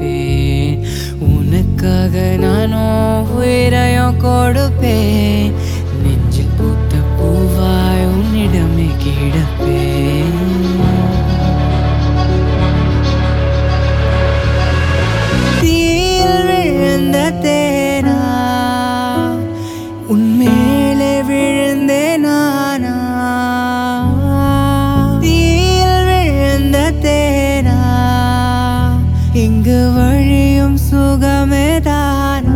இருப்பேன் உனக்காக நானும் உயிரையும் கொடுப்பேன் நெஞ்சில் பூத்த பூவாய் உன்னிடமே கிடப்பேன் தீயில் விழுந்த தேனா உன்மேலே விழுந்தே நானா தீயில் விழுந்த தேனா இங்கு வழியும் சுகமே தானா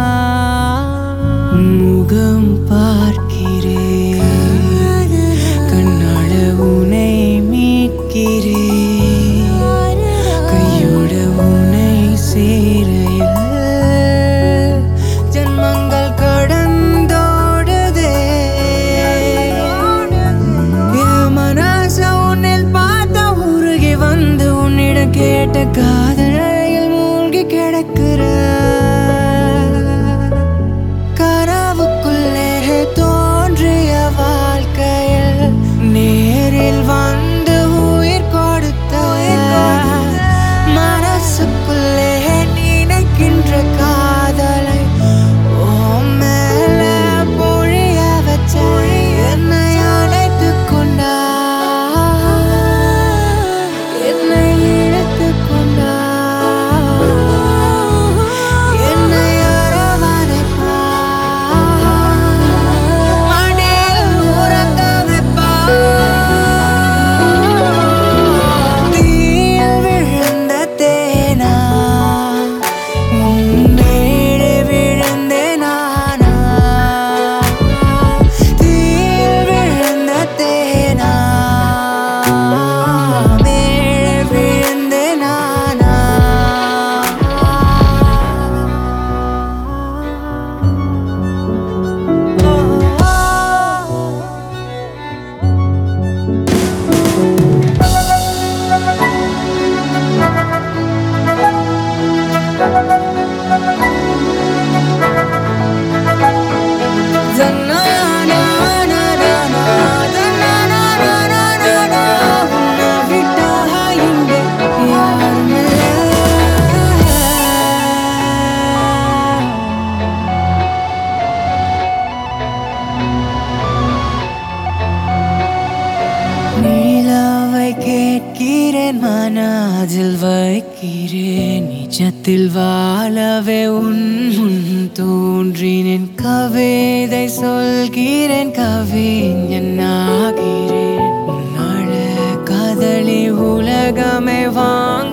முகம் பார்க்கிறேன் கண்ணால உனை மீட்கிறேன் கையோட உனை சேரையில் ஜன்மங்கள் கடந்தோடுதே என் மனச உன்னில் பார்த்த உருகி வந்து உன்னிடம் கேட்ட காதலையில் மூழ்கி கிடக்கிற கனவுக்குள்ளே தோன்றிய வாழ்க்கையில் நேரில் வந்து உயிர் கொடுத்த மனசுக்குள்ளே நினைக்கின்ற காதலை உன் மேல பொழிய வச்ச என்னை அழைத்துக் கொண்டா என்னை இழுத்துக் கொண்டா என்னை அரவணைப்பா மடியில் உறங்க வைப்பா தீயில் விழுந்த தேனா உன்னேடு விழுந்தே நானா தீயில் விழுந்த தேனா மேலே விழுந்தே நானா நீலாவை கேட்கிறேன் மனதில் வைக்கிறேன் நிஜத்தில் வாழவே உன் முன் தோன்றினேன் கவிதை சொல்கிறேன் கவிஞன் ஆகிறேன் உன்னால காதலி உலகமே வாங்க